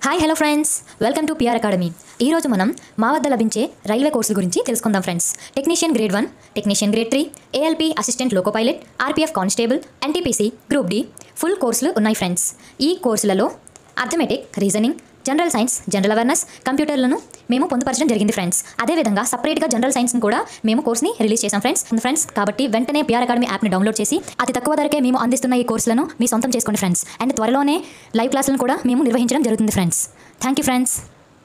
hi hello friends welcome to PR academy ఈరోజు మనం మా వద్ద లభించే రైల్వే కోర్సుల గురించి తెలుసుకుందాం friends technician grade one technician grade three ALP assistant loco pilot RPF constable NTPC group D full కోర్సులు ఉన్నాయి ఫ్రెండ్స్ ఈ కోర్సులలో arithmetic reasoning general science general awareness కంప్యూటర్లను మేము పొందుపరచడం జరిగింది ఫ్రెండ్స్ అదేవిధంగా సపరేట్గా జనరల్ సైన్స్ని కూడా మేము కోర్స్ని రిలీజ్ చేసాం ఫ్రెండ్స్ ఫ్రెండ్స్ కాబట్టి వెంటనే పిఆర్ అకాడమీ యాప్ని డౌన్లోడ్ చేసి అతి తక్కువ ధరకే మేము అందిస్తున్న ఈ కోర్సులను మీ సొంతం చేసుకోండి ఫ్రెండ్స్ అండ్ త్వరలోనే లైవ్ క్లాసులను కూడా మేము నిర్వహించడం జరుగుతుంది friends thank you friends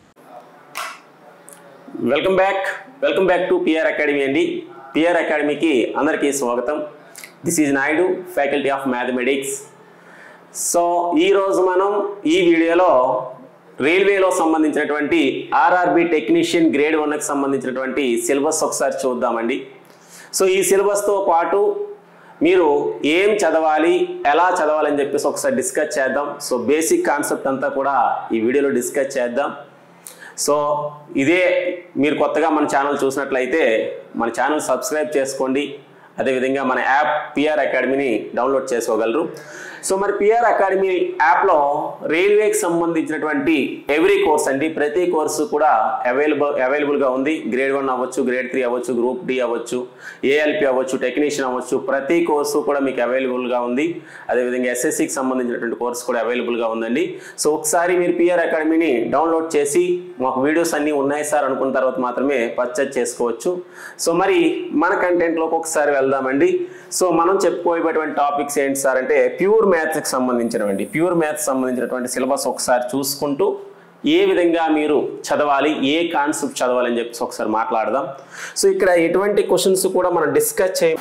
welcome back welcome back to PR academy అండి పిఆర్ అకాడమీకి అందరికీ స్వాగతం this is Naidu faculty of mathematics so ఈరోజు మనం ఈ వీడియోలో రైల్వేలో సంబంధించినటువంటి ఆర్ఆర్బి టెక్నీషియన్ గ్రేడ్ వన్కి సంబంధించినటువంటి సిలబస్ ఒకసారి చూద్దామండి సో ఈ సిలబస్తో పాటు మీరు ఏం చదవాలి ఎలా చదవాలని చెప్పేసి ఒకసారి డిస్కస్ చేద్దాం సో బేసిక్ కాన్సెప్ట్ అంతా కూడా ఈ వీడియోలో డిస్కస్ చేద్దాం సో ఇదే మీరు కొత్తగా మన ఛానల్ చూసినట్లయితే మన ఛానల్ సబ్స్క్రైబ్ చేసుకోండి అదేవిధంగా మన యాప్ పిఆర్ అకాడమీని డౌన్లోడ్ చేసుకోగలరు సో మరి పిఆర్ అకాడమీ యాప్లో రైల్వేకి సంబంధించినటువంటి ఎవ్రీ కోర్స్ అండి ప్రతి కోర్సు కూడా అవైలబుల్ అవైలబుల్గా ఉంది గ్రేడ్ వన్ అవ్వచ్చు గ్రేడ్ త్రీ అవ్వచ్చు గ్రూప్ డి అవ్వచ్చు ఏఎల్పి అవ్వచ్చు టెక్నీషియన్ అవ్వచ్చు ప్రతి కోర్సు కూడా మీకు అవైలబుల్గా ఉంది అదేవిధంగా ఎస్ఎస్సికి సంబంధించినటువంటి కోర్సు కూడా అవైలబుల్గా ఉందండి సో ఒకసారి మీరు పిఆర్ అకాడమీని డౌన్లోడ్ చేసి మాకు వీడియోస్ అన్నీ ఉన్నాయి సార్ అనుకున్న తర్వాత మాత్రమే పర్చేజ్ చేసుకోవచ్చు సో మరి మన కంటెంట్లోకి ఒకసారి వెళ్దామండి సో మనం చెప్పుకోబోయేటువంటి టాపిక్స్ ఏంటి సార్ అంటే ప్యూర్ మ్యాథ్స్కి సంబంధించినవండి ప్యూర్ మ్యాథ్స్ సంబంధించినటువంటి సిలబస్ ఒకసారి చూసుకుంటూ ఏ విధంగా మీరు చదవాలి ఏ కాన్సెప్ట్ చదవాలి అని చెప్పేసి ఒకసారి మాట్లాడదాం సో ఇక్కడ ఎటువంటి క్వశ్చన్స్ కూడా మనం డిస్కస్ చేయ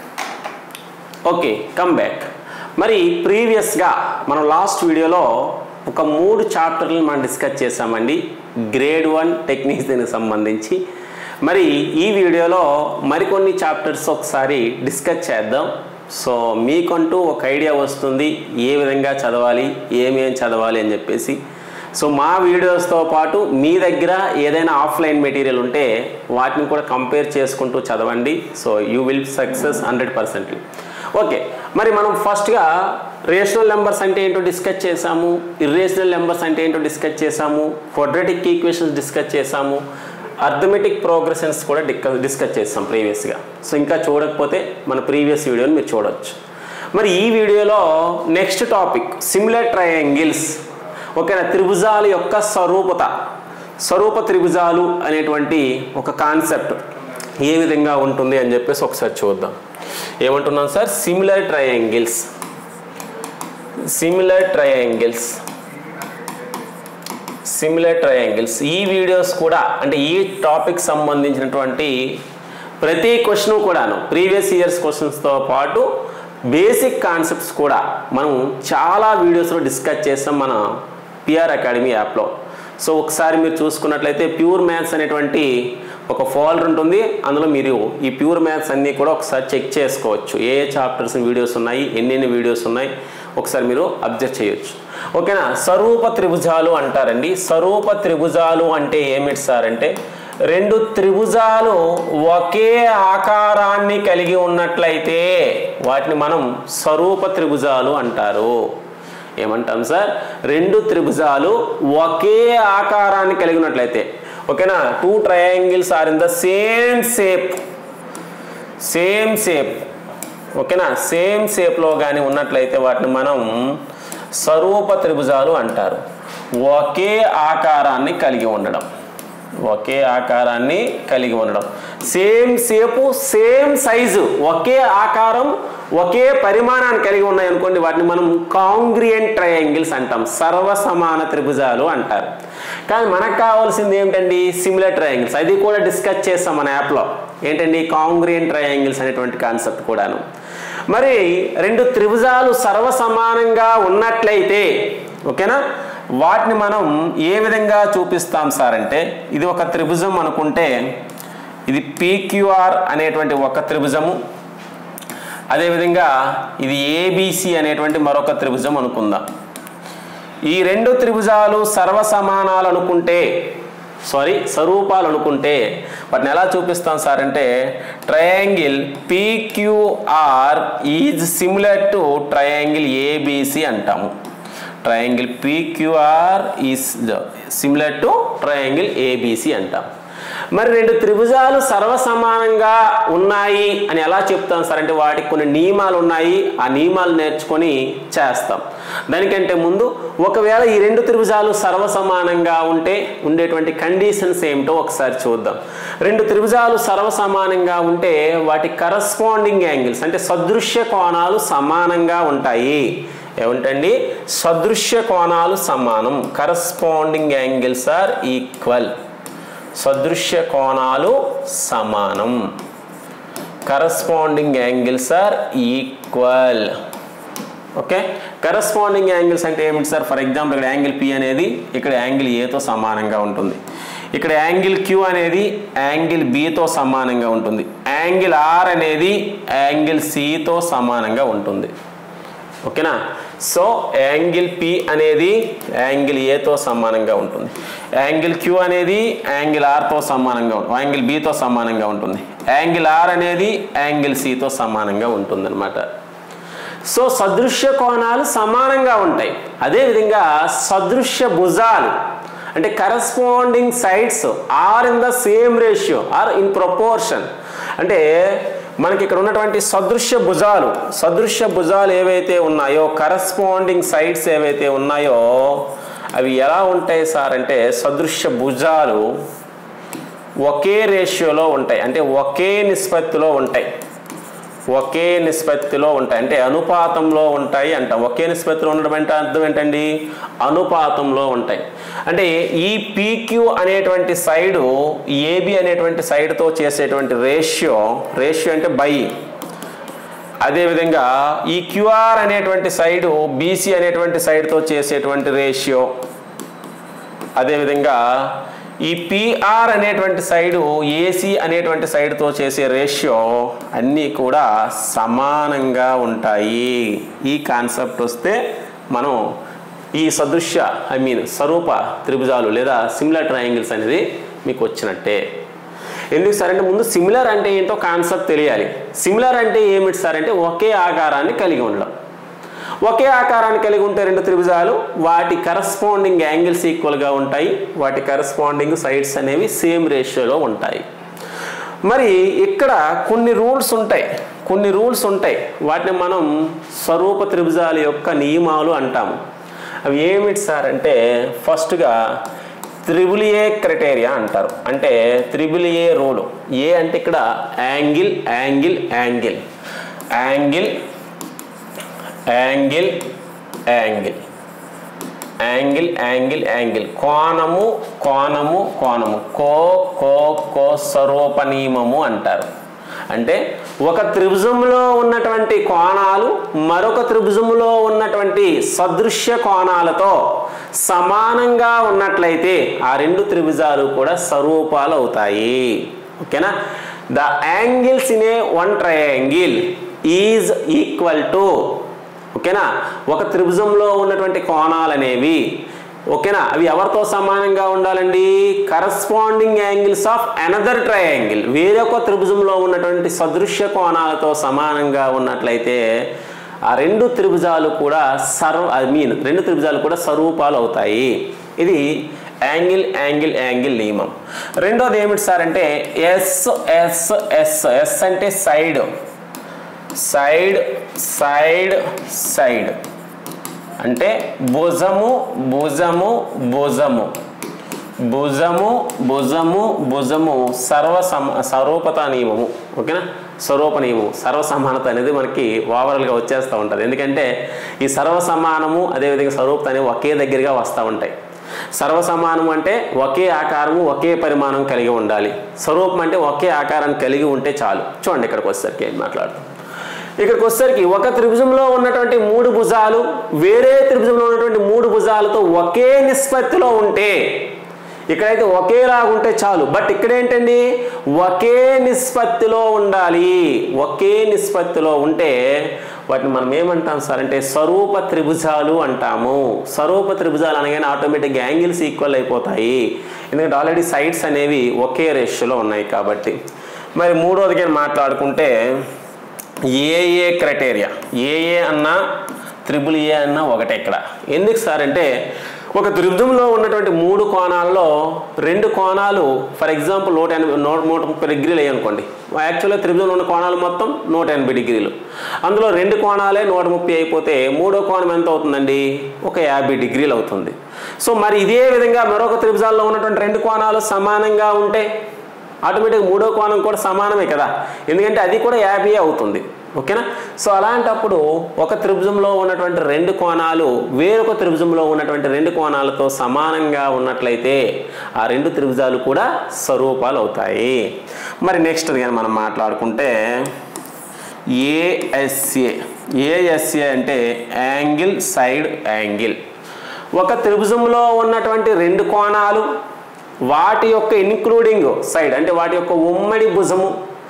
ఓకే కమ్ బ్యాక్ మరి ప్రీవియస్గా మనం లాస్ట్ వీడియోలో ఒక మూడు చాప్టర్లను మనం డిస్కస్ చేసామండి గ్రేడ్ వన్ టెక్నీషియన్కి సంబంధించి మరి ఈ వీడియోలో మరికొన్ని చాప్టర్స్ ఒకసారి డిస్కస్ చేద్దాం సో మీకంటూ ఒక ఐడియా వస్తుంది ఏ విధంగా చదవాలి ఏమేం చదవాలి అని చెప్పేసి సో మా వీడియోస్తో పాటు మీ దగ్గర ఏదైనా ఆఫ్లైన్ మెటీరియల్ ఉంటే వాటిని కూడా కంపేర్ చేసుకుంటూ చదవండి so you will success hundred percently okay మరి మనం ఫస్ట్గా రేషనల్ నెంబర్స్ అంటే ఏంటో డిస్కస్ చేసాము ఇర్రేషనల్ నెంబర్స్ అంటే ఏంటో డిస్కస్ చేసాము క్వాడ్రటిక్ ఈక్వేషన్స్ డిస్కస్ చేసాము అర్థమెటిక్ ప్రోగ్రెషన్స్ కూడా డిస్కస్ చేస్తాం ప్రీవియస్గా సో ఇంకా చూడకపోతే మన ప్రీవియస్ వీడియోని మీరు చూడవచ్చు మరి ఈ వీడియోలో నెక్స్ట్ టాపిక్ సిమిలర్ ట్రయాంగిల్స్ ఓకేనా త్రిభుజాల యొక్క స్వరూపత స్వరూప త్రిభుజాలు అనేటువంటి ఒక కాన్సెప్ట్ ఏ విధంగా ఉంటుంది అని చెప్పేసి ఒకసారి చూద్దాం ఏమంటున్నాం sir similar triangles similar triangles similar triangles ఈ వీడియోస్ కూడా అంటే ఈ టాపిక్ సంబంధించినటువంటి ప్రతి క్వశ్చన్ కూడాను ప్రీవియస్ ఇయర్స్ క్వశ్చన్స్తో పాటు బేసిక్ కాన్సెప్ట్స్ కూడా మనం చాలా వీడియోస్లో డిస్కస్ చేస్తాం మన పిఆర్ అకాడమీ యాప్లో సో ఒకసారి మీరు చూసుకున్నట్లయితే ప్యూర్ మ్యాథ్స్ అనేటువంటి ఒక ఫోల్డర్ ఉంటుంది అందులో మీరు ఈ ప్యూర్ మ్యాథ్స్ అన్నీ కూడా ఒకసారి చెక్ చేసుకోవచ్చు ఏ ఏ చాప్టర్స్ వీడియోస్ ఉన్నాయి ఎన్నెన్ని వీడియోస్ ఉన్నాయి ఒకసారి మీరు అబ్జర్వ్ చేయొచ్చు ఓకేనా స్వరూప త్రిభుజాలు అంటారండి స్వరూప త్రిభుజాలు అంటే ఏమిటి సార్ అంటే రెండు త్రిభుజాలు ఒకే ఆకారాన్ని కలిగి ఉన్నట్లయితే వాటిని మనం స్వరూప త్రిభుజాలు అంటారు ఏమంటాం సార్ రెండు త్రిభుజాలు ఒకే ఆకారాన్ని కలిగి ఉన్నట్లయితే ఓకేనా two triangles are in the same shape same shape ఓకేనా సేమ్ షేప్లో కానీ ఉన్నట్లయితే వాటిని మనం స్వరూప త్రిభుజాలు అంటారు ఒకే ఆకారాన్ని కలిగి ఉండడం ఒకే ఆకారాన్ని కలిగి ఉండడం సేమ్ షేపు సేమ్ సైజు ఒకే ఆకారం ఒకే పరిమాణాన్ని కలిగి ఉన్నాయి అనుకోండి వాటిని మనం కాంగ్రియంట్ ట్రయాంగిల్స్ అంటాం సర్వసమాన త్రిభుజాలు అంటారు కానీ మనకు కావాల్సింది ఏమిటండి సిమిలర్ ట్రయాంగిల్స్ అది కూడా డిస్కస్ చేస్తాం మన యాప్లో ఏంటండి కాంగ్రియంట్ ట్రయాంగిల్స్ అనేటువంటి కాన్సెప్ట్ కూడాను మరి రెండు త్రిభుజాలు సర్వసమానంగా ఉన్నట్లయితే ఓకేనా వాటిని మనం ఏ విధంగా చూపిస్తాం సార్ అంటే ఇది ఒక త్రిభుజం అనుకుంటే ఇది పీక్యూఆర్ అనేటువంటి ఒక త్రిభుజము అదేవిధంగా ఇది ఏబిసి అనేటువంటి మరొక త్రిభుజం అనుకుందాం ఈ రెండు త్రిభుజాలు సర్వసమానాలు అనుకుంటే సారీ స్వరూపాలు అనుకుంటే వాటిని ఎలా చూపిస్తాం సార్ అంటే triangle PQR is similar to triangle ABC అంటాము triangle PQR is similar to triangle ABC అంటాం మరి రెండు త్రిభుజాలు సర్వసమానంగా ఉన్నాయి అని ఎలా చెప్తాం సార్ అంటే వాటికి కొన్ని నియమాలు ఉన్నాయి ఆ నియమాలు నేర్చుకొని చేస్తాం దానికంటే ముందు ఒకవేళ ఈ రెండు త్రిభుజాలు సర్వసమానంగా ఉంటే ఉండేటువంటి కండిషన్స్ ఏమిటో ఒకసారి చూద్దాం రెండు త్రిభుజాలు సర్వసమానంగా ఉంటే వాటి కరస్పాండింగ్ యాంగిల్స్ అంటే సదృశ్య కోణాలు సమానంగా ఉంటాయి ఏమిటండి సదృశ్య కోణాలు సమానం కరస్పాండింగ్ యాంగిల్స్ ఆర్ ఈక్వల్ సదృశ్య కోణాలు సమానం corresponding angles are equal okay corresponding angles అంటే ఏమిటి సార్ ఫర్ ఎగ్జాంపుల్ ఇక్కడ యాంగిల్ పి అనేది ఇక్కడ యాంగిల్ ఏతో సమానంగా ఉంటుంది ఇక్కడ యాంగిల్ క్యూ అనేది యాంగిల్ బితో సమానంగా ఉంటుంది యాంగిల్ ఆర్ అనేది యాంగిల్ సితో సమానంగా ఉంటుంది ఓకేనా సో యాంగిల్ పి అనేది యాంగిల్ ఏతో సమానంగా ఉంటుంది యాంగిల్ క్యూ అనేది యాంగిల్ ఆర్తో సమానంగా ఉంటుంది యాంగిల్ బితో సమానంగా ఉంటుంది యాంగిల్ ఆర్ అనేది యాంగిల్ సితో సమానంగా ఉంటుంది అనమాట సో సదృశ్య కోణాలు సమానంగా ఉంటాయి అదేవిధంగా సదృశ్య భుజాలు అంటే corresponding sides are in the same ratio are in proportion అంటే మనకి ఇక్కడ ఉన్నటువంటి సదృశ్య భుజాలు సదృశ్య భుజాలు ఏవైతే ఉన్నాయో కరస్పాండింగ్ సైడ్స్ ఏవైతే ఉన్నాయో అవి ఎలా ఉంటాయి సార్ అంటే సదృశ్య భుజాలు ఒకే రేషియోలో ఉంటాయి అంటే ఒకే నిష్పత్తిలో ఉంటాయి ఒకే నిష్పత్తిలో ఉంటాయి అంటే అనుపాతంలో ఉంటాయి అంటాం ఒకే నిష్పత్తిలో ఉండడం అంటే అర్థం ఏంటండి అనుపాతంలో ఉంటాయి అంటే ఈ పీక్యూ అనేటువంటి సైడు ఏబి అనేటువంటి సైడ్తో చేసేటువంటి రేషియో రేషియో అంటే బై అదేవిధంగా ఈ క్యూఆర్ అనేటువంటి సైడు బీసీ అనేటువంటి సైడ్తో చేసేటువంటి రేషియో అదేవిధంగా ఈ పిఆర్ అనేటువంటి సైడు ఏసీ అనేటువంటి సైడ్తో చేసే రేషియో అన్నీ కూడా సమానంగా ఉంటాయి ఈ కాన్సెప్ట్ వస్తే మనం ఈ సదృశ్య ఐ మీన్ స్వరూప త్రిభుజాలు లేదా సిమిలర్ ట్రయాంగిల్స్ అనేది మీకు వచ్చినట్టే ఎందుకు సార్ అంటే ముందు సిమిలర్ అంటే ఏంటో కాన్సెప్ట్ తెలియాలి సిమిలర్ అంటే ఏమిటి సార్ అంటే ఒకే ఆకారాన్ని కలిగి ఉండడం ఒకే ఆకారాన్ని కలిగి ఉంటే రెండు త్రిభుజాలు వాటి కరస్పాండింగ్ యాంగిల్స్ ఈక్వల్గా ఉంటాయి వాటి కరస్పాండింగ్ సైడ్స్ అనేవి సేమ్ రేషియోలో ఉంటాయి మరి ఇక్కడ కొన్ని రూల్స్ ఉంటాయి కొన్ని రూల్స్ ఉంటాయి వాటిని మనం స్వరూప త్రిభుజాల యొక్క నియమాలు అంటాము అవి ఏమిటి సార్ అంటే ఫస్ట్గా త్రిబుల్ ఏ క్రైటీరియా అంటారు అంటే త్రిబుల్ ఏ రూల్ ఏ అంటే ఇక్కడ angle angle angle angle angle angle angle angle angle కోణము కోణము కోణము కో కో కో స్వరూప నియమము అంటారు అంటే ఒక త్రిభుజంలో ఉన్నటువంటి కోణాలు మరొక త్రిభుజంలో ఉన్నటువంటి సదృశ్య కోణాలతో సమానంగా ఉన్నట్లయితే ఆ రెండు త్రిభుజాలు కూడా స్వరూపాలు అవుతాయి ఓకేనా the angles in a one triangle is equal to ఓకేనా ఒక త్రిభుజంలో ఉన్నటువంటి కోణాలు అనేవి ఓకేనా అవి ఎవరితో సమానంగా ఉండాలండి corresponding angles of another triangle వేరొక త్రిభుజంలో ఉన్నటువంటి సదృశ్య కోణాలతో సమానంగా ఉన్నట్లయితే ఆ రెండు త్రిభుజాలు కూడా సర్వ ఐ మీన్ రెండు త్రిభుజాలు కూడా స్వరూపాలు అవుతాయి ఇది యాంగిల్ యాంగిల్ యాంగిల్ నియమం రెండోది ఏమిటి సార్ అంటే ఎస్ ఎస్ ఎస్ ఎస్ అంటే సైడ్ సైడ్ సైడ్ సైడ్ అంటే భుజము భుజము భుజము భుజము భుజము భుజము సర్వ సమ స్వరూపత నియమము ఓకేనా స్వరూప నియమం సర్వసమానత అనేది మనకి ఓవరాల్గా వచ్చేస్తూ ఉంటుంది ఎందుకంటే ఈ సర్వసమానము అదేవిధంగా స్వరూపత అనేవి ఒకే దగ్గరగా వస్తూ ఉంటాయి సర్వసమానం అంటే ఒకే ఆకారము ఒకే పరిమాణం కలిగి ఉండాలి స్వరూపం అంటే ఒకే ఆకారాన్ని కలిగి ఉంటే చాలు చూడండి ఇక్కడికి వచ్చేసరికి ఏం మాట్లాడుతాం ఇక్కడికి వచ్చేసరికి ఒక త్రిభుజంలో ఉన్నటువంటి మూడు భుజాలు వేరే త్రిభుజంలో ఉన్నటువంటి మూడు భుజాలతో ఒకే నిష్పత్తిలో ఉంటే ఇక్కడైతే ఒకేలాగా ఉంటే చాలు బట్ ఇక్కడ ఏంటండి ఒకే నిష్పత్తిలో ఉండాలి ఒకే నిష్పత్తిలో ఉంటే వాటిని మనం ఏమంటాం సార్ అంటే స్వరూప త్రిభుజాలు అంటాము స్వరూప త్రిభుజాలు అనగానే ఆటోమేటిక్గా యాంగిల్స్ ఈక్వల్ అయిపోతాయి ఎందుకంటే ఆల్రెడీ సైడ్స్ అనేవి ఒకే రేషియోలో ఉన్నాయి కాబట్టి మరి మూడోది కానీ మాట్లాడుకుంటే ఏఏ క్రైటీరియా ఏఏ అన్నా త్రిబుల్ ఏ అన్న ఒకటే ఇక్కడ ఎందుకు సార్ అంటే ఒక త్రిభుజంలో ఉన్నటువంటి మూడు కోణాల్లో రెండు కోణాలు ఫర్ ఎగ్జాంపుల్ నూట ఎనభై నూట నూట ముప్పై డిగ్రీలు అయ్యి అనుకోండి యాక్చువల్గా త్రిభుజంలో ఉన్న కోణాలు మొత్తం నూట ఎనభై డిగ్రీలు అందులో రెండు కోణాలే నూట ముప్పై అయిపోతే మూడో కోణం ఎంత అవుతుందండి ఒక యాభై డిగ్రీలు అవుతుంది సో మరి ఇదే విధంగా మరొక త్రిభుజాల్లో ఉన్నటువంటి రెండు కోణాలు సమానంగా ఉంటే ఆటోమేటిక్గా మూడో కోణం కూడా సమానమే కదా ఎందుకంటే అది కూడా యాభై అవుతుంది ఓకేనా సో అలాంటప్పుడు ఒక త్రిభుజంలో ఉన్నటువంటి రెండు కోణాలు వేరొక త్రిభుజంలో ఉన్నటువంటి రెండు కోణాలతో సమానంగా ఉన్నట్లయితే ఆ రెండు త్రిభుజాలు కూడా స్వరూపాలు అవుతాయి మరి నెక్స్ట్ కానీ మనం మాట్లాడుకుంటే ఏఎస్ఏ ఏఎస్ఏ అంటే యాంగిల్ సైడ్ యాంగిల్ ఒక త్రిభుజంలో ఉన్నటువంటి రెండు కోణాలు వాటి యొక్క ఇన్క్లూడింగ్ సైడ్ అంటే వాటి యొక్క ఉమ్మడి భుజము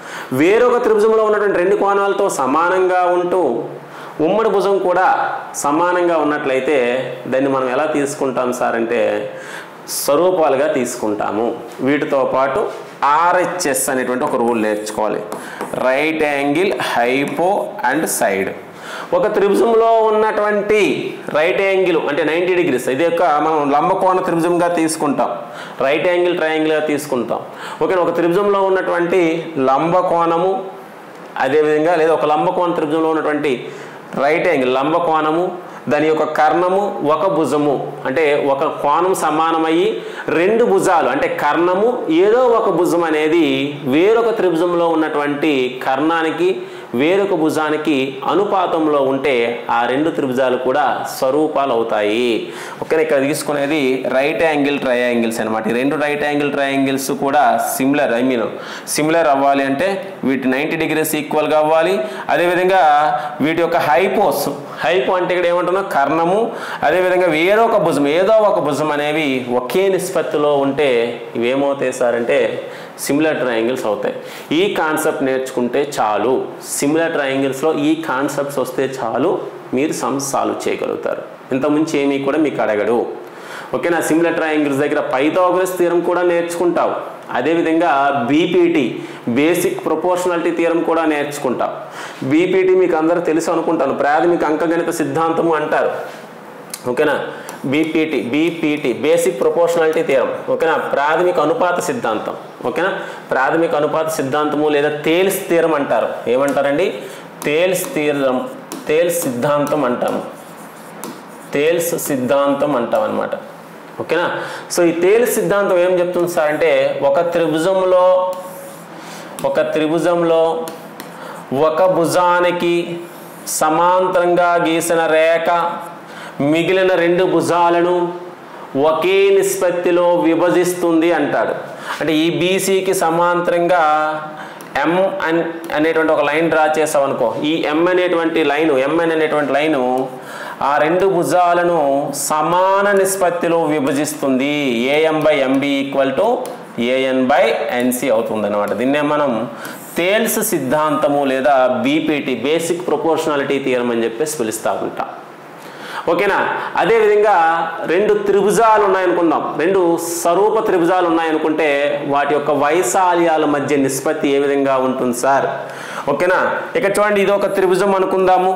వేరొక త్రిభుజంలో ఉన్నటువంటి రెండు కోణాలతో సమానంగా ఉంటూ ఉమ్మడి భుజం కూడా సమానంగా ఉన్నట్లయితే దాన్ని మనం ఎలా తీసుకుంటాం సార్ అంటే స్వరూపాలుగా తీసుకుంటాము వీటితో పాటు ఆర్హెచ్ఎస్ అనేటువంటి ఒక రూల్ నేర్చుకోవాలి right angle hypo and side ఒక త్రిభుజంలో ఉన్నటువంటి రైట్ యాంగిల్ అంటే నైంటీ డిగ్రీస్ ఇది యొక్క మనం లంబకోణ త్రిభుజంగా తీసుకుంటాం రైట్ యాంగిల్ ట్రయాంగిల్గా తీసుకుంటాం ఓకే ఒక త్రిభుజంలో ఉన్నటువంటి లంబకోణము అదేవిధంగా లేదా ఒక లంబకోణ త్రిభుజంలో ఉన్నటువంటి రైట్ యాంగిల్ లంబకోణము దాని యొక్క కర్ణము ఒక భుజము అంటే ఒక కోణం సమానమయ్యి రెండు భుజాలు అంటే కర్ణము ఏదో ఒక భుజం అనేది వేరొక త్రిభుజంలో ఉన్నటువంటి కర్ణానికి వేరొక భుజానికి అనుపాతంలో ఉంటే ఆ రెండు త్రిభుజాలు కూడా స్వరూపాలు అవుతాయి ఓకే ఇక్కడ తీసుకునేది రైట్ యాంగిల్ ట్రయాంగిల్స్ అనమాట ఈ రెండు రైట్ యాంగిల్ ట్రయాంగిల్స్ కూడా సిమిలర్ ఐ మీన్ సిమిలర్ అవ్వాలి అంటే వీటి నైంటీ డిగ్రీస్ ఈక్వల్గా అవ్వాలి అదేవిధంగా వీటి యొక్క హైపోస్ హైపో అంటే ఇక్కడ ఏమంటున్నా కర్ణము అదేవిధంగా వేరొక భుజం ఏదో ఒక భుజం అనేవి ఒకే నిష్పత్తిలో ఉంటే ఇవేమవుతాయి సార్ అంటే సిమిలర్ ట్రయాంగిల్స్ అవుతాయి ఈ కాన్సెప్ట్ నేర్చుకుంటే చాలు సిమిలర్ ట్రయాంగిల్స్లో ఈ కాన్సెప్ట్స్ వస్తే చాలు మీరు సమ్స్ సాల్వ్ చేయగలుగుతారు ఇంతకుమించి ఏమీ కూడా మీకు అడగడు ఓకేనా సిమిలర్ ట్రయాంగిల్స్ దగ్గర పైథాగరస్ థీరం కూడా నేర్చుకుంటావు అదేవిధంగా బీపీటీ బేసిక్ ప్రొపోర్షనాలిటీ థీరం కూడా నేర్చుకుంటావు బీపీటీ మీకు అందరూ తెలుసు అనుకుంటాను ప్రాథమిక అంకగణిత సిద్ధాంతము అంటారు ఓకేనా BPT BPT basic proportionality theorem ఓకేనా ప్రాథమిక అనుపాత సిద్ధాంతం ఓకేనా ప్రాథమిక అనుపాత సిద్ధాంతము లేదా తేల్స్ థీరం అంటారు ఏమంటారండి తేల్స్ థీరం తేల్స్ సిద్ధాంతం అంటాము తేల్స్ సిద్ధాంతం అంటాం అనమాట ఓకేనా సో ఈ తేల్స్ సిద్ధాంతం ఏం చెప్తుంది సార్ అంటే ఒక త్రిభుజంలో ఒక త్రిభుజంలో ఒక భుజానికి సమాంతరంగా గీసిన రేఖ మిగిలిన రెండు భుజాలను ఒకే నిష్పత్తిలో విభజిస్తుంది అంటాడు అంటే ఈ బీసీకి సమాంతరంగా ఎం అన్ అనేటువంటి ఒక లైన్ డ్రా చేసాం అనుకో ఈ ఎం అనేటువంటి లైను ఎంఎన్ అనేటువంటి లైను ఆ రెండు భుజాలను సమాన నిష్పత్తిలో విభజిస్తుంది AM by MB equal to AN by NC అవుతుంది అనమాట దీన్నే మనం తేల్స్ సిద్ధాంతము లేదా బీపీటీ బేసిక్ ప్రొపోర్షనాలిటీ థియరం అని చెప్పేసి పిలుస్తూ ఉంటాం ఓకేనా అదేవిధంగా రెండు త్రిభుజాలు ఉన్నాయనుకుందాం రెండు స్వరూప త్రిభుజాలు ఉన్నాయనుకుంటే వాటి యొక్క వైశాల్యాల మధ్య నిష్పత్తి ఏ విధంగా ఉంటుంది సార్ ఓకేనా ఇక్కడ చూడండి ఇది ఒక త్రిభుజం అనుకుందాము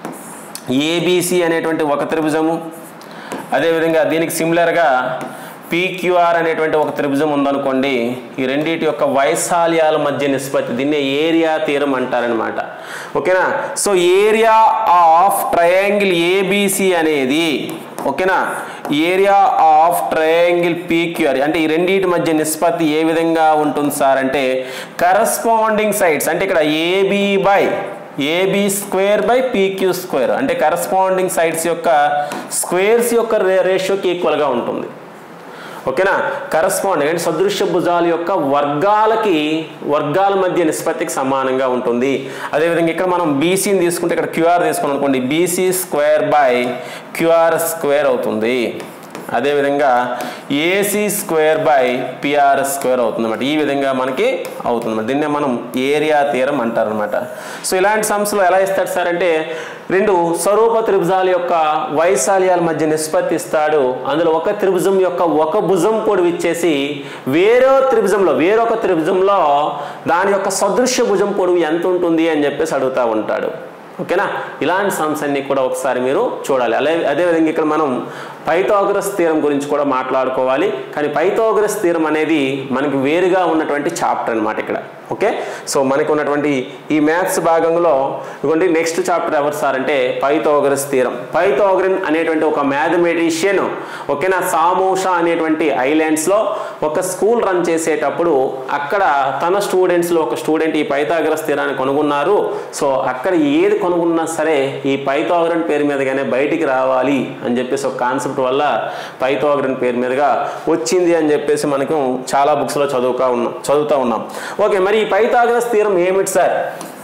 ఏబిసి అనేటువంటి ఒక త్రిభుజము అదేవిధంగా దీనికి సిమిలర్గా పీక్యూఆర్ అనేటువంటి ఒక త్రిభుజం ఉందనుకోండి ఈ రెండింటి యొక్క వైశాల్యాల మధ్య నిష్పత్తి దీన్నే ఏరియా తీరం అంటారనమాట ఓకేనా so area of triangle ABC అనేది ఓకేనా ఏరియా ఆఫ్ ట్రయాంగిల్ పీక్యూఆర్ అంటే ఈ రెండింటి మధ్య నిష్పత్తి ఏ విధంగా ఉంటుంది సార్ అంటే కరస్పాండింగ్ సైడ్స్ అంటే ఇక్కడ AB by AB square by PQ square అంటే కరస్పాండింగ్ సైడ్స్ యొక్క స్క్వేర్స్ యొక్క రేషియోకి ఈక్వల్గా ఉంటుంది ఓకేనా కరస్పాండింగ్ అంటే సదృశ్య భుజాల యొక్క వర్గాలకి వర్గాల మధ్య నిష్పత్తికి సమానంగా ఉంటుంది అదేవిధంగా ఇక్కడ మనం బీసీని తీసుకుంటే ఇక్కడ క్యూఆర్ తీసుకున్నాం అనుకోండి BC square by QR square అవుతుంది అదేవిధంగా AC square by PR square అవుతుంది అనమాట ఈ విధంగా మనకి అవుతుంది దీన్నే మనం ఏరియా తీరం అంటారనమాట సో ఇలాంటి సంస్థలో ఎలా ఇస్తాడు సార్ అంటే రెండు స్వరూప త్రిభుజాల యొక్క వైశాల్యాల మధ్య నిష్పత్తి ఇస్తాడు అందులో ఒక త్రిభుజం యొక్క ఒక భుజం పొడవు ఇచ్చేసి వేరే త్రిభుజంలో వేరొక త్రిభుజంలో దాని యొక్క సదృశ్య భుజం పొడవు ఎంత ఉంటుంది అని చెప్పేసి అడుగుతూ ఉంటాడు ఓకేనా ఇలాంటి సమ్స్ అన్ని కూడా ఒకసారి మీరు చూడాలి అదే అదేవిధంగా ఇక్కడ మనం పైథాగరస్ థీరం గురించి కూడా మాట్లాడుకోవాలి కానీ పైథాగరస్ థీరం అనేది మనకి వేరుగా ఉన్నటువంటి చాప్టర్ అనమాట ఇక్కడ ఓకే సో మనకు ఉన్నటువంటి ఈ మ్యాథ్స్ భాగంలో ఇదిగోండి నెక్స్ట్ చాప్టర్ ఎవరు సార్ అంటే పైథాగరస్ థీరం పైథాగరన్ అనేటువంటి ఒక మ్యాథమెటిషియన్ ఓకేనా సామోష అనేటువంటి ఐలాండ్స్లో ఒక స్కూల్ రన్ చేసేటప్పుడు అక్కడ తన స్టూడెంట్స్లో ఒక స్టూడెంట్ ఈ పైథాగరస్ థీరాన్ని కనుగొన్నారు సో అక్కడ ఏది కనుగొన్నా సరే ఈ పైథాగరన్ పేరు మీదగానే బయటికి రావాలి అని చెప్పేసి ఒక కాన్సెప్ట్ వల్ల పైథాగరన్ పేరు మీదుగా వచ్చింది అని చెప్పేసి మనకు చాలా బుక్స్లో చదువుకా ఉన్నాం చదువుతూ ఉన్నాం ఓకే మరి ఈ పైథాగరస్ థీరం ఏమిటి సార్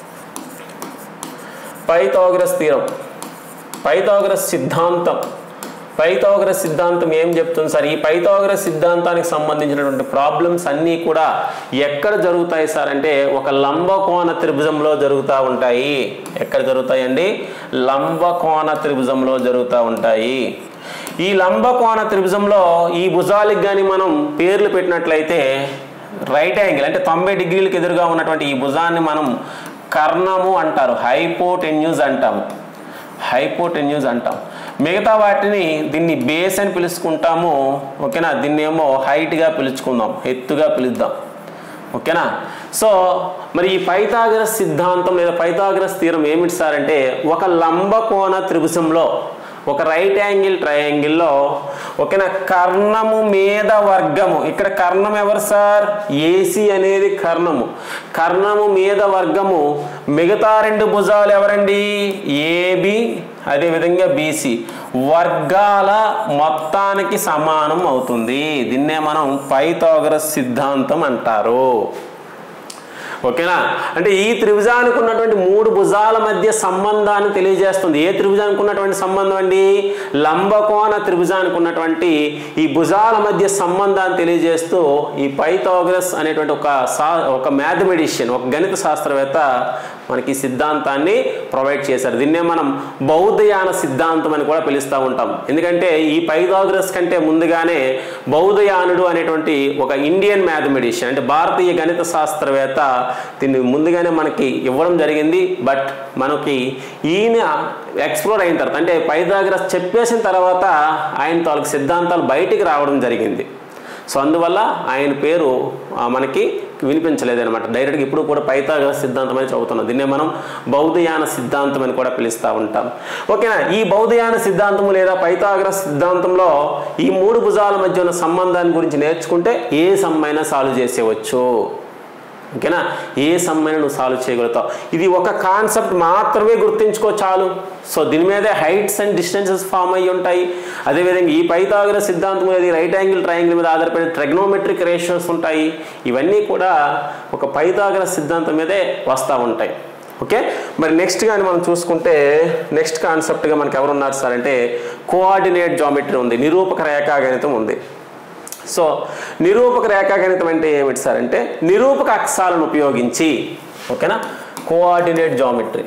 పైథాగరస్ థీరం పైథాగరస్ సిద్ధాంతం పైథాగరస్ సిద్ధాంతం ఏం చెప్తుంది సార్ ఈ పైథాగరస్ సిద్ధాంతానికి సంబంధించినటువంటి ప్రాబ్లమ్స్ అన్నీ కూడా ఎక్కడ జరుగుతాయి సార్ అంటే ఒక లంబకోణ త్రిభుజంలో జరుగుతూ ఉంటాయి ఎక్కడ జరుగుతాయండి లంబకోణ త్రిభుజంలో జరుగుతూ ఉంటాయి ఈ లంబకోణ త్రిభుజంలో ఈ భుజాలకు కానీ మనం పేర్లు పెట్టినట్లయితే రైట్ యాంగిల్ అంటే తొంభై డిగ్రీలకు ఎదురుగా ఉన్నటువంటి ఈ భుజాన్ని మనం కర్ణము అంటారు హైపోటెన్యూజ్ అంటాము హైపోటెన్యూజ్ అంటాం మిగతా వాటిని దీన్ని బేస్ అని పిలుచుకుంటాము ఓకేనా దీన్ని ఏమో హైట్గా పిలుచుకుందాం ఎత్తుగా పిలుద్దాం ఓకేనా సో మరి ఈ పైథాగరస్ సిద్ధాంతం లేదా పైథాగరస్ తీరం ఏమిటి సార్ అంటే ఒక లంబకోణ త్రిభుజంలో ఒక రైట్ యాంగిల్ ట్రయాంగిల్లో ఓకేనా కర్ణము మీద వర్గము ఇక్కడ కర్ణం ఎవరు సార్ ఏసీ అనేది కర్ణము కర్ణము మీద వర్గము మిగతా రెండు భుజాలు ఎవరండి ఏబి అదేవిధంగా బీసీ వర్గాల మొత్తానికి సమానం అవుతుంది దీన్నే మనం పైథాగరస్ సిద్ధాంతం అంటారు ఓకేనా అంటే ఈ త్రిభుజానికి ఉన్నటువంటి మూడు భుజాల మధ్య సంబంధాన్ని తెలియజేస్తుంది ఏ త్రిభుజానికి ఉన్నటువంటి సంబంధం అండి లంబకోణ త్రిభుజానికి ఉన్నటువంటి ఈ భుజాల మధ్య సంబంధాన్ని తెలియజేస్తూ ఈ పైథాగరస్ అనేటువంటి ఒక సా ఒక మ్యాథమెటిషియన్ ఒక గణిత శాస్త్రవేత్త మనకి ఈ సిద్ధాంతాన్ని ప్రొవైడ్ చేశారు దీన్నే మనం బౌద్ధయాన సిద్ధాంతం అని కూడా పిలుస్తూ ఉంటాం ఎందుకంటే ఈ పైథాగరస్ కంటే ముందుగానే బౌద్ధయానుడు అనేటువంటి ఒక ఇండియన్ మ్యాథమెటిషియన్ అంటే భారతీయ గణిత శాస్త్రవేత్త దీన్ని ముందుగానే మనకి ఇవ్వడం జరిగింది బట్ మనకి ఈయన ఎక్స్ప్లోర్ అయిన తర్వాత అంటే పైథాగరస్ చెప్పేసిన తర్వాత ఆయన తాలూకు సిద్ధాంతాలు బయటికి రావడం జరిగింది సో అందువల్ల ఆయన పేరు ఆ, మనకి వినిపించలేదు అనమాట డైరెక్ట్గా ఇప్పుడు కూడా పైథాగరస్ సిద్ధాంతం అని చదువుతున్నాం దీన్నే మనం బౌద్ధయాన సిద్ధాంతం అని కూడా పిలుస్తూ ఉంటాం ఓకేనా ఈ బౌద్ధయాన సిద్ధాంతం లేదా పైథాగరస్ సిద్ధాంతంలో ఈ మూడు భుజాల మధ్య ఉన్న సంబంధాన్ని గురించి నేర్చుకుంటే ఏ సమ్మైనా సాల్వ్ చేసేవచ్చు ఓకేనా ఏ సమ్మైనా నువ్వు సాల్వ్ చేయగలుగుతావు ఇది ఒక కాన్సెప్ట్ మాత్రమే గుర్తించుకో చాలు సో దీని మీదే హైట్స్ అండ్ డిస్టెన్సెస్ ఫామ్ అయ్యి ఉంటాయి అదేవిధంగా ఈ పైథాగరస్ సిద్ధాంతం అనేది రైట్ యాంగిల్ ట్రయాంగిల్ మీద ఆధారపడి ట్రెగ్నోమెట్రిక్ రేషియోస్ ఉంటాయి ఇవన్నీ కూడా ఒక పైథాగరస్ సిద్ధాంతం మీదే వస్తూ ఉంటాయి ఓకే మరి నెక్స్ట్ కానీ మనం చూసుకుంటే నెక్స్ట్ కాన్సెప్ట్గా మనకి ఎవరు ఉన్నారు సార్ అంటే కోఆర్డినేట్ జామెట్రీ ఉంది నిరూపక రేఖాగణితం ఉంది సో నిరూపక రేఖాగణితం అంటే ఏమిటి సార్ అంటే నిరూపక అక్షాలను ఉపయోగించి ఓకేనా కోఆర్డినేట్ జామెట్రీ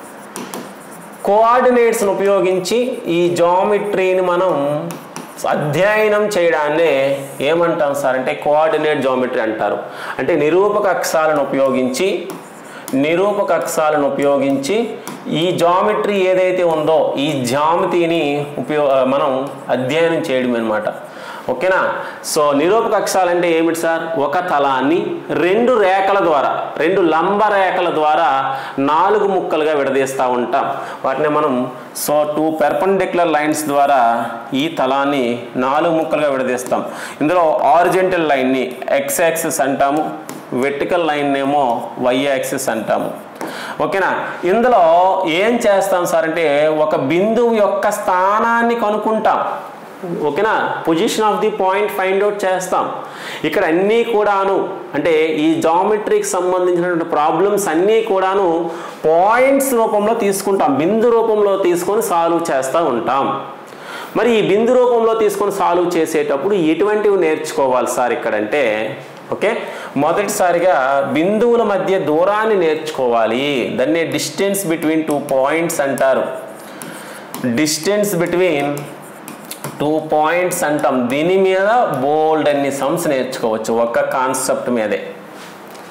కోఆర్డినేట్స్ను ఉపయోగించి ఈ జామెట్రీని మనం అధ్యయనం చేయడాన్నే ఏమంటాం సార్ అంటే కోఆర్డినేట్ జామెట్రీ అంటారు అంటే నిరూపక అక్షాలను ఉపయోగించి నిరూపక అక్షాలను ఉపయోగించి ఈ జామెట్రీ ఏదైతే ఉందో ఈ జామితిని ఉపయో మనం అధ్యయనం చేయడం అనమాట ఓకేనా సో నిరూపక అక్షాలు అంటే ఏమిటి సార్ ఒక తలాన్ని రెండు రేఖల ద్వారా రెండు లంబ రేఖల ద్వారా నాలుగు ముక్కలుగా విడదీస్తూ ఉంటాం వాటిని మనం సో టూ పెర్పండిక్యులర్ లైన్స్ ద్వారా ఈ తలాన్ని నాలుగు ముక్కలుగా విడదీస్తాం ఇందులో ఆరిజెంటల్ లైన్ని ఎక్స్ యాక్సిస్ అంటాము వెర్టికల్ లైన్ ఏమో వై యాక్సిస్ అంటాము ఓకేనా ఇందులో ఏం చేస్తాం సార్ అంటే ఒక బిందువు యొక్క స్థానాన్ని కనుక్కుంటాం ఓకేనా position of the point find out చేస్తాం ఇక్కడ అన్నీ కూడాను అంటే ఈ జామెట్రీకి సంబంధించినటువంటి ప్రాబ్లమ్స్ అన్నీ కూడాను పాయింట్స్ రూపంలో తీసుకుంటాం బిందు రూపంలో తీసుకొని సాల్వ్ చేస్తూ ఉంటాం మరి ఈ బిందు రూపంలో తీసుకొని సాల్వ్ చేసేటప్పుడు ఎటువంటివి నేర్చుకోవాలి సార్ ఇక్కడంటే ఓకే మొదటిసారిగా బిందువుల మధ్య దూరాన్ని నేర్చుకోవాలి దాన్ని డిస్టెన్స్ బిట్వీన్ టూ పాయింట్స్ అంటారు డిస్టెన్స్ బిట్వీన్ టూ పాయింట్స్ అంటాం దీని మీద బోల్డ్ అన్ని సమ్స్ నేర్చుకోవచ్చు ఒక్క కాన్సెప్ట్ మీదే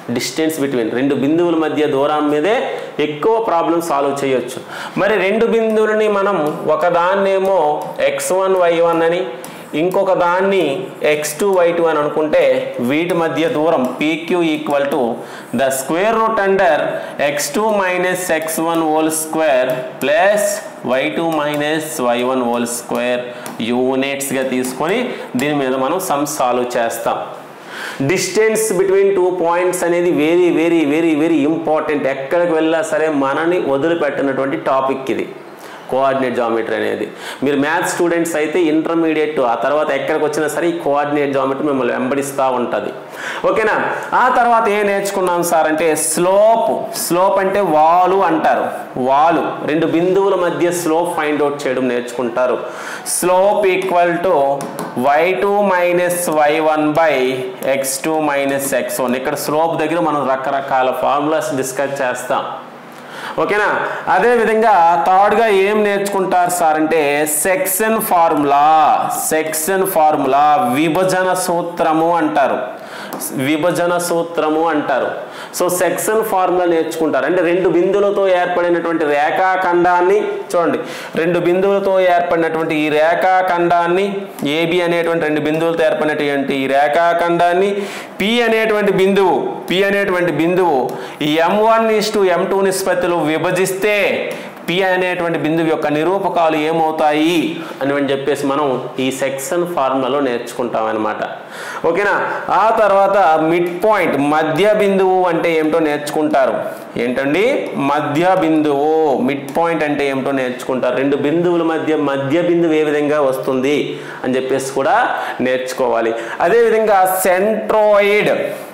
డిస్టెన్స్ బిట్వీన్ రెండు బిందువుల మధ్య దూరం మీదే ఎక్కువ ప్రాబ్లం సాల్వ్ చేయొచ్చు మరి రెండు బిందువులని మనం ఒకదాన్నేమో ఎక్స్ వన్ వై వన్ అని ఇంకొక దాన్ని ఎక్స్ టూ వై టూ అని అనుకుంటే వీటి మధ్య దూరం PQ equal to the square root under X two minus X one whole square plus Y two minus Y one whole square యూనిట్స్గా తీసుకొని దీని మీద మనం సమ్ సాల్వ్ చేస్తాం డిస్టెన్స్ బిట్వీన్ టూ పాయింట్స్ అనేది very very very very important ఎక్కడికి వెళ్ళా సరే మనని వదిలిపెట్టినటువంటి టాపిక్ ఇది కోఆర్డినేట్ జామెట్రీ అనేది మీరు మ్యాథ్స్ స్టూడెంట్స్ అయితే ఇంటర్మీడియట్ ఆ తర్వాత ఎక్కడికి వచ్చినా సరే ఈ కోఆర్డినేట్ జామెట్రీ మిమ్మల్ని వెంబడిస్తూ ఉంటుంది ఓకేనా ఆ తర్వాత ఏం నేర్చుకున్నాం సార్ అంటే స్లోప్ స్లోప్ అంటే వాలు అంటారు వాలు రెండు బిందువుల మధ్య స్లోప్ ఫైండ్ అవుట్ చేయడం నేర్చుకుంటారు slope equal to Y two minus Y one by X two minus X one ఇక్కడ స్లోప్ దగ్గర మనం రకరకాల ఫార్ములాస్ డిస్కస్ చేస్తాం ఓకేనా అదే విధంగా థర్డ్గా ఏం నేర్చుకుంటారు సార్ అంటే సెక్షన్ ఫార్ములా సెక్షన్ ఫార్ములా విభజన సూత్రము అంటారు విభజన సూత్రము అంటారు సో సెక్షన్ ఫార్ములా నేర్చుకుంటారు అంటే రెండు బిందువులతో ఏర్పడినటువంటి రేఖాఖండాన్ని చూడండి రెండు బిందువులతో ఏర్పడినటువంటి ఈ రేఖాఖండాన్ని ఏబి అనేటువంటి రెండు బిందువులతో ఏర్పడినటువంటి ఈ రేఖాఖండాన్ని పి అనేటువంటి బిందువు పి అనేటువంటి బిందువు ఈ M one is to M two నిష్పత్తులు విభజిస్తే పి అనేటువంటి బిందువు యొక్క నిరూపకాలు ఏమవుతాయి అని చెప్పేసి మనం ఈ సెక్షన్ ఫార్ములాలో నేర్చుకుంటాం అనమాట ఓకేనా ఆ తర్వాత మిడ్ పాయింట్ మధ్య బిందువు అంటే ఏమిటో నేర్చుకుంటారు ఏంటండి మధ్య బిందువు మిడ్ పాయింట్ అంటే ఏమిటో నేర్చుకుంటారు రెండు బిందువుల మధ్య మధ్య బిందువు ఏ విధంగా వస్తుంది అని చెప్పేసి కూడా నేర్చుకోవాలి అదేవిధంగా సెంట్రోయిడ్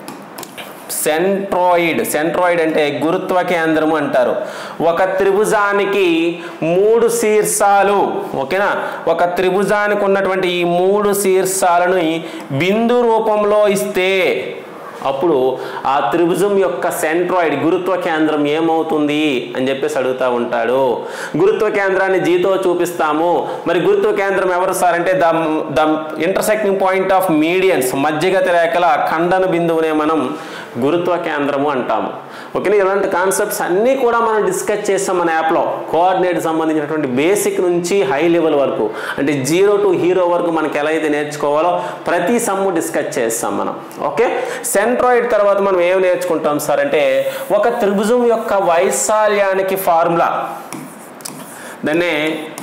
సెంట్రాయిడ్ సెంట్రాయిడ్ అంటే గురుత్వ కేంద్రము అంటారు ఒక త్రిభుజానికి మూడు శీర్షాలు ఓకేనా ఒక త్రిభుజానికి ఉన్నటువంటి ఈ మూడు శీర్షాలను బిందు రూపంలో ఇస్తే అప్పుడు ఆ త్రిభుజం యొక్క సెంట్రాయిడ్ గురుత్వ కేంద్రం ఏమవుతుంది అని చెప్పేసి అడుగుతూ ఉంటాడు గురుత్వ కేంద్రాన్ని జీతో చూపిస్తాము మరి గురుత్వ కేంద్రం ఎవరు సార్ అంటే the the intersecting point of medians మధ్యగతి రేఖల ఖండన బిందువునే మనం గురుత్వ కేంద్రము అంటాము ఓకేనా ఇలాంటి కాన్సెప్ట్స్ అన్నీ కూడా మనం డిస్కస్ చేస్తాం మన యాప్లో కోఆర్డినేట్ సంబంధించినటువంటి బేసిక్ నుంచి హై లెవెల్ వరకు అంటే జీరో టు హీరో వరకు మనకి ఎలా అయితే నేర్చుకోవాలో ప్రతి సమ్ము డిస్కస్ చేస్తాం మనం ఓకే సెంట్రాయిడ్ తర్వాత మనం ఏం నేర్చుకుంటాం సార్ అంటే ఒక త్రిభుజం యొక్క వైశాల్యానికి ఫార్ములా దాన్నే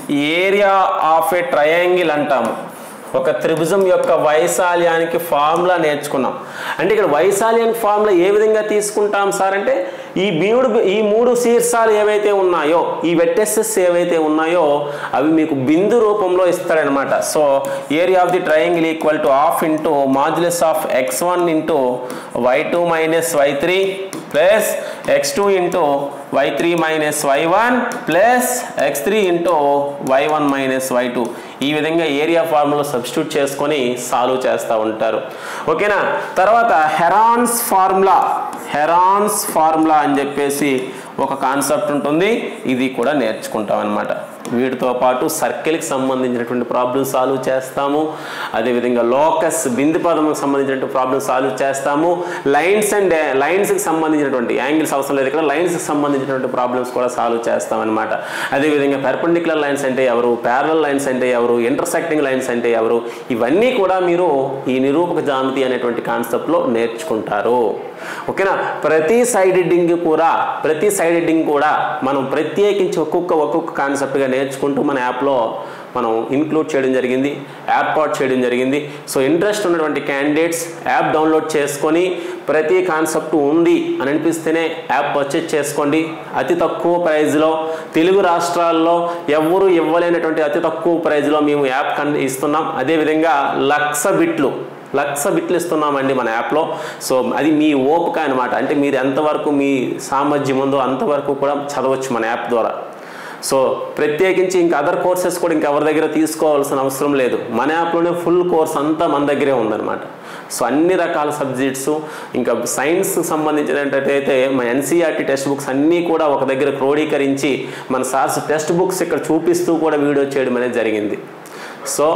ఏరియా ఆఫ్ ఏ ట్రయాంగిల్ అంటాము ఒక త్రిభుజం యొక్క వైశాల్యానికి ఫార్ములా నేర్చుకున్నాం అంటే ఇక్కడ వైశాల్యానికి ఫార్ములా ఏ విధంగా తీసుకుంటాం సార్ అంటే ఈ మూడు ఈ మూడు శీర్షాలు ఏవైతే ఉన్నాయో ఈ వెట్టెసెస్ ఏవైతే ఉన్నాయో అవి మీకు బిందు రూపంలో ఇస్తాడనమాట so area of the triangle equal to half into modulus of X one into Y two minus Y three plus X two into Y three minus Y one plus X three into Y one minus Y two ఈ విధంగా area formula substitute చేసుకొని solve చేస్తూ ఉంటారు ఓకేనా తర్వాత Heron's formula Heron's formula అని చెప్పేసి ఒక కాన్సెప్ట్ ఉంటుంది ఇది కూడా నేర్చుకుంటాం అనమాట వీటితో పాటు సర్కిల్కి సంబంధించినటువంటి ప్రాబ్లమ్ సాల్వ్ చేస్తాము అదేవిధంగా లోకస్ బిందు పదముకు సంబంధించినటువంటి ప్రాబ్లమ్ సాల్వ్ చేస్తాము లైన్స్ అండ్ లైన్స్కి సంబంధించినటువంటి యాంగిల్స్ అవసరం లేదు ఇక్కడ లైన్స్కి సంబంధించినటువంటి ప్రాబ్లమ్స్ కూడా సాల్వ్ చేస్తాం అనమాట అదేవిధంగా పెర్పెండిక్యులర్ లైన్స్ అంటే ఎవరు ప్యారల్ లైన్స్ అంటే ఎవరు ఇంటర్సెక్టింగ్ లైన్స్ అంటే ఎవరు ఇవన్నీ కూడా మీరు ఈ నిరూపక జామితి అనేటువంటి కాన్సెప్ట్లో నేర్చుకుంటారు ఓకేనా ప్రతి సైడ్ హెడ్డింగ్ కూడా ప్రతి సైడ్ హెడ్డింగ్ కూడా మనం ప్రత్యేకించి ఒక్కొక్క ఒక్కొక్క కాన్సెప్ట్గా నేర్చుకుంటూ మన యాప్లో మనం ఇన్క్లూడ్ చేయడం జరిగింది ఏర్పాటు చేయడం జరిగింది సో ఇంట్రెస్ట్ ఉన్నటువంటి క్యాండిడేట్స్ యాప్ డౌన్లోడ్ చేసుకొని ప్రతి కాన్సెప్ట్ ఉంది అని అనిపిస్తేనే యాప్ పర్చేజ్ చేసుకోండి అతి తక్కువ ప్రైజ్లో తెలుగు రాష్ట్రాల్లో ఎవరు ఇవ్వలేనటువంటి అతి తక్కువ ప్రైజ్లో మేము యాప్ కన్ ఇస్తున్నాం అదేవిధంగా లక్ష బిట్లు లక్ష బిట్లు ఇస్తున్నామండి మన యాప్లో సో అది మీ ఓపిక అనమాట అంటే మీరు ఎంతవరకు మీ సామర్థ్యం ఉందో అంతవరకు కూడా చదవచ్చు మన యాప్ ద్వారా సో ప్రత్యేకించి ఇంకా అదర్ కోర్సెస్ కూడా ఇంకా ఎవరి దగ్గర తీసుకోవాల్సిన అవసరం లేదు మన యాప్లోనే ఫుల్ కోర్స్ అంతా మన దగ్గరే ఉందన్నమాట సో అన్ని రకాల సబ్జెక్ట్స్ ఇంకా సైన్స్ సంబంధించినట్టయితే మన ఎన్సీఆర్టీ టెక్స్ట్ బుక్స్ అన్నీ కూడా ఒక దగ్గర క్రోడీకరించి మన సార్స్ టెక్స్ట్ బుక్స్ ఇక్కడ చూపిస్తూ కూడా వీడియో చేయడం అనేది జరిగింది సో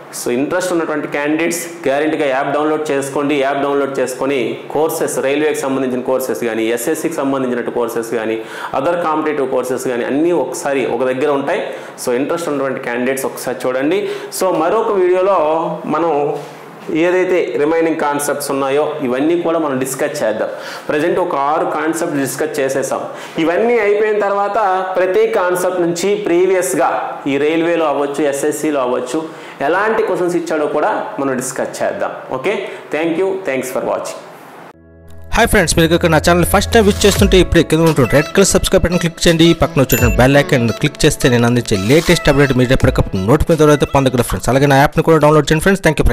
సో ఇంట్రెస్ట్ ఉన్నటువంటి క్యాండిడేట్స్ గ్యారెంటీగా యాప్ డౌన్లోడ్ చేసుకోండి యాప్ డౌన్లోడ్ చేసుకొని కోర్సెస్ రైల్వేకి సంబంధించిన కోర్సెస్ కానీ ఎస్ఎస్సికి సంబంధించినట్టు కోర్సెస్ కానీ అదర్ కాంపిటేటివ్ కోర్సెస్ కానీ అన్నీ ఒకసారి ఒక దగ్గర ఉంటాయి సో ఇంట్రెస్ట్ ఉన్నటువంటి క్యాండిడేట్స్ ఒకసారి చూడండి సో మరొక వీడియోలో మనం ఏదైతే రిమైనింగ్ కాన్సెప్ట్స్ ఉన్నాయో ఇవన్నీ కూడా మనం డిస్కస్ చేద్దాం ప్రజెంట్ ఒక ఆరు కాన్సెప్ట్ డిస్కస్ చేసేసాం ఇవన్నీ అయిపోయిన తర్వాత ప్రతి కాన్సెప్ట్ నుంచి ప్రీవియస్గా ఈ రైల్వేలో అవ్వచ్చు ఎస్ఎస్సిలో అవ్వచ్చు ఎలాంటి క్వశ్చన్స్ ఇచ్చాడో కూడా మనం డిస్కస్ చేద్దాం okay thank you thanks for watching hi friends మీరు ఇక్కడ నా ఛానల్ ఫస్ట్ టైం విచ్ చేస్తుంటే ఇప్పుడు కింద ఉంటుంది red colour subscribe button click చేయండి పక్కన వచ్చేటువంటి బెల్ ఐకాన్ క్లిక్ చేస్తే నేను అందించే లేటెస్ట్ అప్డేట్ మీరు ఎప్పటికప్పుడు నోటిఫికేషన్ అయితే పొందగలరు ఫ్రెండ్స్ అలాగే నా యాప్ని కూడా డౌన్లోడ్ చేయండి ఫ్రెండ్స్ థ్యాంక్ యూ